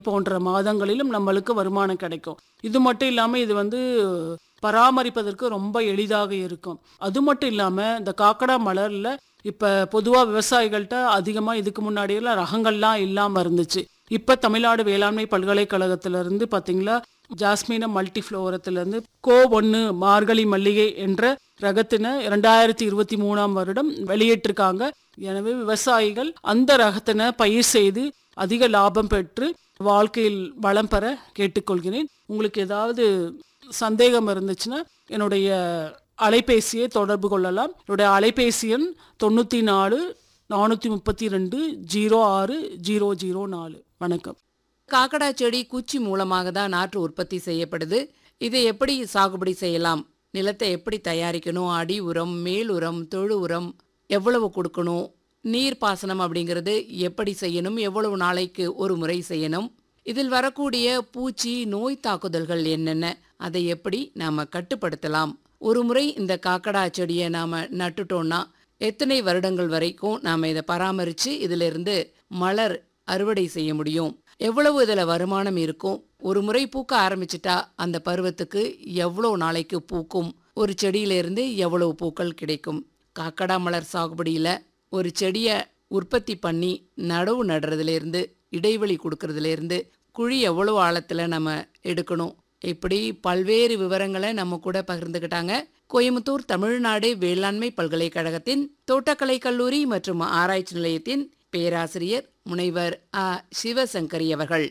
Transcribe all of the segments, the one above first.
போன்ற மாதங்களிலும் நம்மளுக்கு வருமானம் கிடைக்கும் இது மட்டும் இல்லாம இது வந்து பராமரிப்பதற்கு ரொம்ப எளிதாக இருக்கும் அது மட்டும் இல்லாம இந்த காக்கடா மலர்ல இப்ப பொதுவா விவசாயிகள்கிட்ட அதிகமா இதுக்கு முன்னாடியெல்லாம் ரகங்கள்லாம் இல்லாம இருந்துச்சு இப்ப தமிழ்நாடு வேளாண்மை பல்கலைக்கழகத்துல இருந்து பாத்தீங்களா ஜாஸ்மினம் மல்டிஃப்ளோரத்துல இருந்து கோ ஒன்னு மார்கழி மல்லிகை என்ற ரகத்தின இரண்டாயிரத்தி இருபத்தி மூணாம் வருடம் வெளியிட்டிருக்காங்க எனவே விவசாயிகள் அந்த ரகத்தின பயிர் செய்து அதிக லாபம் பெற்று வாழ்க்கையில் வளம் பெற கேட்டுக்கொள்கிறேன் உங்களுக்கு ஏதாவது சந்தேகம் இருந்துச்சுன்னா என்னுடைய அலைபேசியை தொடர்பு கொள்ளலாம் என்னுடைய அலைபேசி எண் தொண்ணூற்றி நாலு நானூற்றி முப்பத்தி ரெண்டு ஜீரோ ஆறு ஜீரோ ஜீரோ நாலு வணக்கம் காக்கடா செடி குச்சி மூலமாக தான் நாற்று உற்பத்தி செய்யப்படுது இதை எப்படி சாகுபடி செய்யலாம் நிலத்தை எப்படி தயாரிக்கணும் அடி உரம் மேல் உரம் தொழு உரம் எவ்வளவு கொடுக்கணும் நீர் பாசனம் அப்படிங்கிறது எப்படி செய்யணும் எவ்வளவு நாளைக்கு ஒரு முறை செய்யணும் இதில் வரக்கூடிய பூச்சி நோய் தாக்குதல்கள் என்னென்ன அதை எப்படி நாம கட்டுப்படுத்தலாம் ஒரு முறை இந்த காக்கடா செடியை நாம நட்டுட்டோம்னா எத்தனை வருடங்கள் வரைக்கும் நாம இதை பராமரிச்சு இதிலிருந்து மலர் அறுவடை செய்ய முடியும் எவ்வளவு இதுல வருமானம் இருக்கும் ஒரு முறை பூக்க ஆரம்பிச்சிட்டா அந்த பருவத்துக்கு எவ்வளவு நாளைக்கு பூக்கும் ஒரு செடியிலிருந்து எவ்வளவு பூக்கள் கிடைக்கும் காக்கடா மலர் சாகுபடியில ஒரு செடியை உற்பத்தி பண்ணி நடவு நடுறதுல இருந்து இடைவெளி கொடுக்கறதுல இருந்து குழி எவ்வளவு ஆழத்துல நம்ம எடுக்கணும் இப்படி பல்வேறு விவரங்களை நம்ம கூட பகிர்ந்துக்கிட்டாங்க கோயம்புத்தூர் தமிழ்நாடு வேளாண்மை பல்கலைக்கழகத்தின் தோட்டக்கலை கல்லூரி மற்றும் ஆராய்ச்சி நிலையத்தின் பேராசிரியர் முனைவர் அ சிவசங்கரி அவர்கள்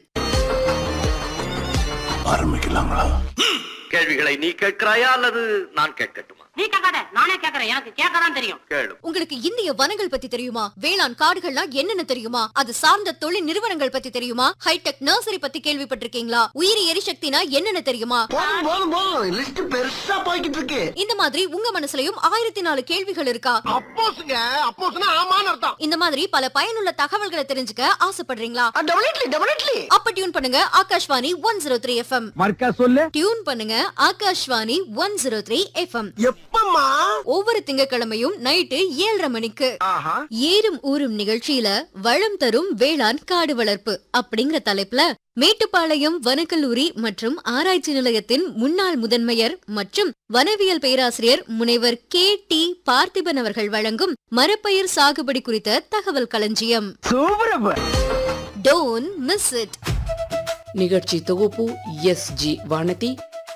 ஆரம்பிக்கலாங்களா கேள்விகளை நீ கேட்கிறாயா அல்லது நான் கேட்கட்டுமா நீ கேட்காத நானே கேக்குறேன் எனக்கு கேட்கதான் தெரியும் கேளு உங்களுக்கு இந்திய வனங்கள் பத்தி தெரியுமா வேளாண் காடுகள்லாம் என்னென்ன தெரியுமா அது சார்ந்த தொழில் நிறுவனங்கள் பத்தி தெரியுமா ஹைடெக் நர்சரி பத்தி கேள்விப்பட்டிருக்கீங்களா உயிரி எரிசக்தினா என்னென்ன தெரியுமா போதும் போதும் போதும் லிஸ்ட் பெருசா போய்கிட்டு இருக்கு இந்த மாதிரி உங்க மனசுலயும் ஆயிரத்தி நாலு கேள்விகள் இருக்கா அப்போஸ்ங்க அப்போஸ்னா ஆமான்னு அர்த்தம் இந்த மாதிரி பல பயனுள்ள தகவல்களை தெரிஞ்சுக்க ஆசைப்படுறீங்களா டெபினெட்லி டெபினெட்லி அப்ப டியூன் பண்ணுங்க Akashvani one zero three FM மர்க்கா சொல்லு டியூன் பண்ணுங்க Akashvani one zero three FM எப்பம்மா ஒவ்வொரு திங்கட்கிழமையும் நைட்டு ஏழரை மணிக்கு ஆஹா ஏறும் ஊரும் நிகழ்ச்சியில வளம் தரும் வேளாண் காடு வளர்ப்பு அப்படிங்கிற தலைப்புல மேட்டுப்பாளையம் வனக்கல்லூரி மற்றும் ஆராய்ச்சி நிலையத்தின் முன்னாள் முதன்மையர் மற்றும் வனவியல் பேராசிரியர் முனைவர் கே டி பார்த்திபன் அவர்கள் வழங்கும் மரப்பயிர் சாகுபடி குறித்த தகவல் களஞ்சியம் சூப்பரப்ப டோன் மிஸ் இட் நிகழ்ச்சி தொகுப்பு எஸ் ஜி வானதி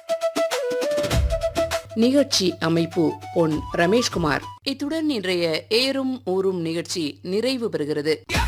நிகழ்ச்சி அமைப்பு பொன் ரமேஷ்குமார் இத்துடன் இன்றைய ஏறும் ஊரும் நிகழ்ச்சி நிறைவு பெறுகிறது